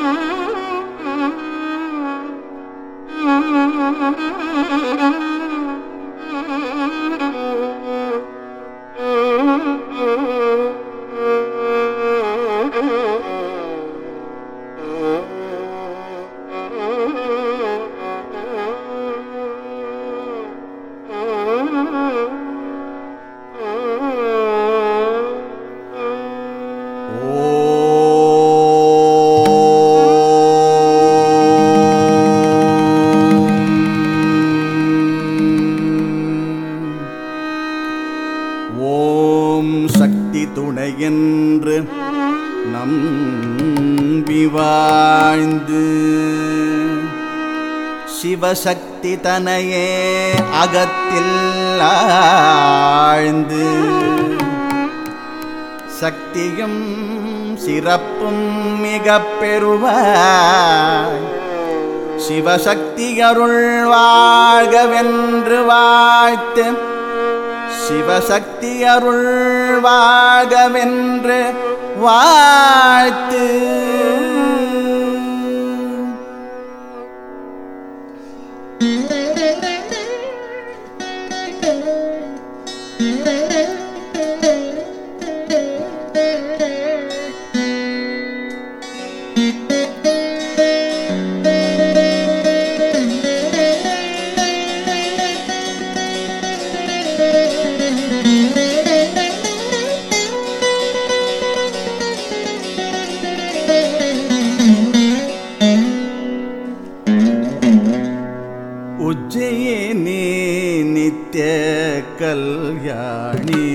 ஓம் சக்தி துணை என்று நம்பி வாழ்ந்து சிவசக்தி தனையே அகத்தில் ஆழ்ந்து சக்தியும் சிறப்பும் மிக பெறுவாய் சிவசக்தி அருள் வாழ்கவென்று வாழ்த்து சிவசக்தி அருள் வாழ்கவென்று வாழ்த்து உஜ்ஜயினி நித்ய கல்யாணி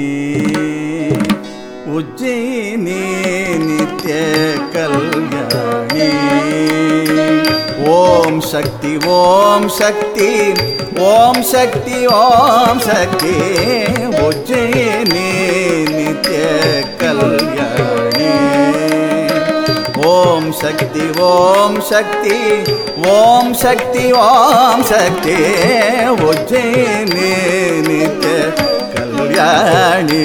உஜ்ஜயினி நித்ய கல்யாணி ஓம் சக்தி ஓம் சக்தி ஓம் சக்தி ஓம் சக்தி உஜ்ஜயினி நித்ய கல்யாணி ஓம் சக்தி ஓம் சக்தி ஓம் சக்தி ஓம் சக்தி உஜ்ஜயினி நித்ய கல்யாணி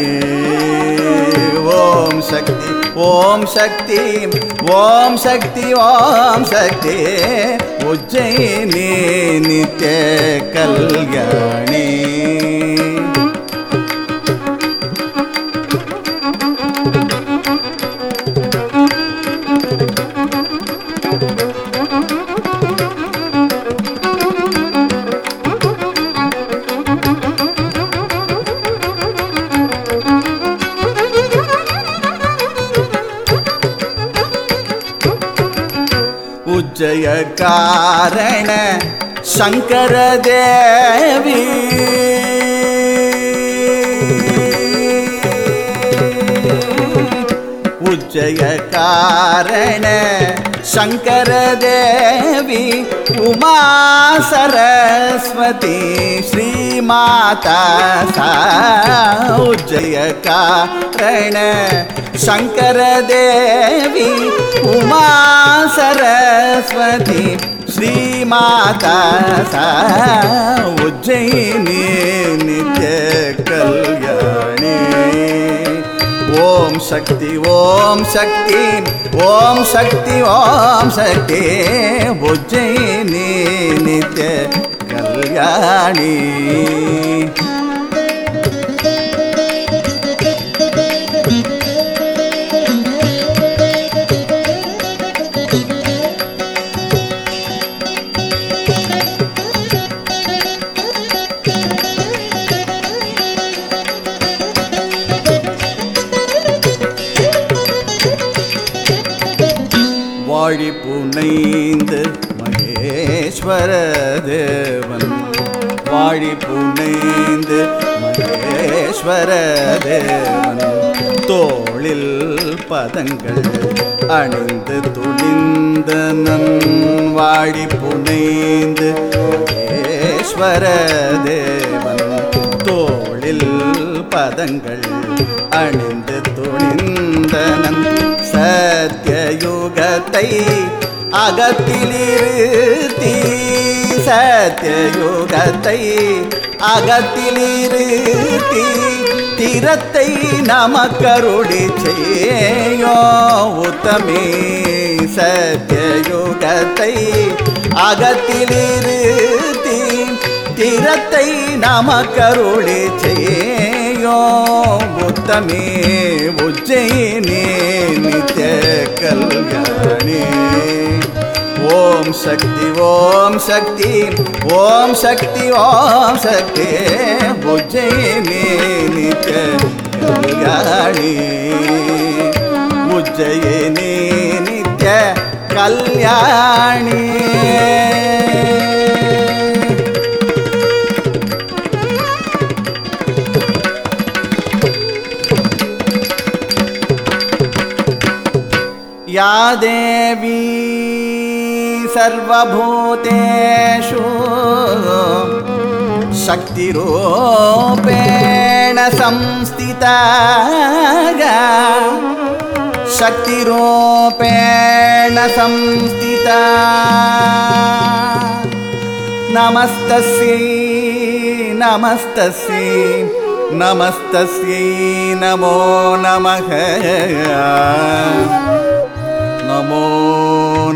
ஓம் சக்தி ஓம் சக்தி ஓம் சக்தி ஓம் சக்தி உஜ்ஜயினி நித்ய கல்யாணி ಉಜ್ಜಯ ಕಾರಣ ಶಂಕರ ದೇವಿ ಉಜ್ಜಯ ಕಾರಣ ಶಂಕರ ದೇವಿ ಉಮಾ ಸರಸ್ವತಿ ಶ್ರೀ ಮಾತಾ ಸಾ ಉಜ್ಜಯ ಕಾರಣ ಶಂಕರ ದೇವಿ ಉಮಾ ಸರಸ್ವತಿ ಶ್ರೀ ಮಾತಾ ಸಾ ಉಜ್ಜಯಿನಿ ನಿತ್ಯ ಕಲ್ಯಾಣಿ ಓಂ ಶಕ್ತಿ ಓಂ ಶಕ್ತಿ ಓಂ ಶಕ್ತಿ ಓಂ ಶಕ್ತಿ ಉಜ್ಜಯಿನಿ ನಿತ್ಯ ಕಲ್ಯಾಣಿ வாழி புனைந்து மகேஸ்வர தேவன் வாழி புனைந்து மகேஸ்வர தேவன் தோளில் பதங்கள் அணிந்து துணிந்த நன் வாழி புனைந்து மகேஸ்வர தேவன் தோளில் பதங்கள் அணிந்து துணிந்தனன் சத்யயுகத்தை அகத்திலிருத்தி சத்யயுகத்தை அகத்திலிருத்தி திறத்தை நமக்கருளி செய்யோ உத்தமே சத்தியயுகத்தை அகத்திலிருத்தி திறத்தை நமக்கருளி செய்யோ புத்தமே உஜ்ஜயினி நித்திய கல்யாணி ஓம் சக்தி ஓம் சக்தி ஓம் சக்தி ஓம் சக்தி உஜ்ஜயினி நித்திய கல்யாணி உஜ்ஜயினி நித்திய கல்யாணி या देवी सर्वभूतेषु शक्तिरूपेण संस्थिता शक्तिरूपेण संस्थिता नमस्तस्यै नमस्तस्यै नमस्तस्यै नमो नमः नमो